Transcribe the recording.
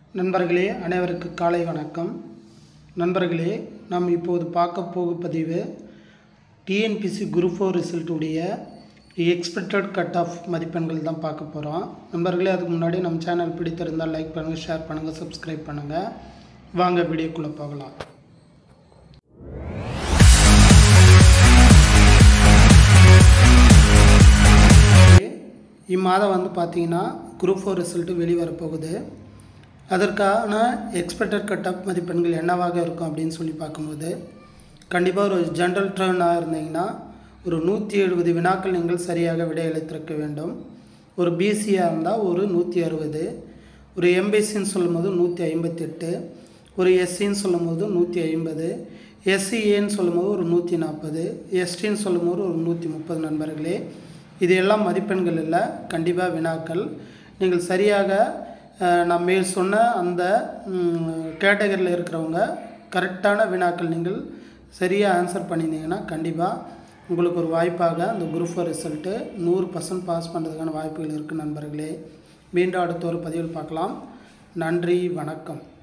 நண்பர்களே அனைவருக்கு காலை வணக்கம் நண்பர்களே நாம் இப்போது பார்க்க போக பதிவு டிஎன்பிசி குரூப் ஃபோர் ரிசல்ட்டுடைய எக்ஸ்பெக்டட் கட் ஆஃப் மதிப்பெண்கள் தான் பார்க்க போகிறோம் நண்பர்களே அதுக்கு முன்னாடி நம்ம சேனல் பிடித்திருந்தால் லைக் பண்ணுங்கள் ஷேர் பண்ணுங்கள் சப்ஸ்கிரைப் பண்ணுங்கள் வாங்க வீடியோக்குள்ளே போகலாம் இம்மாதம் வந்து பார்த்தீங்கன்னா குரூப் ஃபோர் ரிசல்ட்டு வெளிவர போகுது அதற்கான எக்ஸ்பெக்டட் கட் ஆஃப் மதிப்பெண்கள் என்னவாக இருக்கும் அப்படின்னு சொல்லி பார்க்கும்போது கண்டிப்பாக ஒரு ஜென்ரல் ட்ரெயினாக இருந்தீங்கன்னா ஒரு நூற்றி எழுபது வினாக்கள் நீங்கள் சரியாக விடையளித்திருக்க வேண்டும் ஒரு பிசியாக இருந்தால் ஒரு நூற்றி அறுபது ஒரு எம்பிசின்னு சொல்லும்போது நூற்றி ஐம்பத்தெட்டு ஒரு எஸ்சின்னு சொல்லும்போது நூற்றி ஐம்பது எஸ்சிஏன்னு சொல்லும்போது ஒரு நூற்றி நாற்பது எஸ்டின்னு சொல்லும்போது ஒரு நூற்றி முப்பது நண்பர்களே இது எல்லாம் மதிப்பெண்கள் இல்லை கண்டிப்பாக வினாக்கள் நீங்கள் சரியாக அஹ், நான் மேல் சொன்ன அந்த கேட்டகரியில் இருக்கிறவங்க கரெக்டான வினாக்கள் நீங்கள் சரியாக ஆன்சர் பண்ணியிருந்தீங்கன்னா கண்டிப்பாக உங்களுக்கு ஒரு வாய்ப்பாக அந்த குரூப் ஃபோர் ரிசல்ட்டு நூறு பர்சன்ட் பாஸ் பண்ணுறதுக்கான வாய்ப்புகள் இருக்குது நண்பர்களே மீண்டும் அடுத்த ஒரு பதிவில் பார்க்கலாம் நன்றி வணக்கம்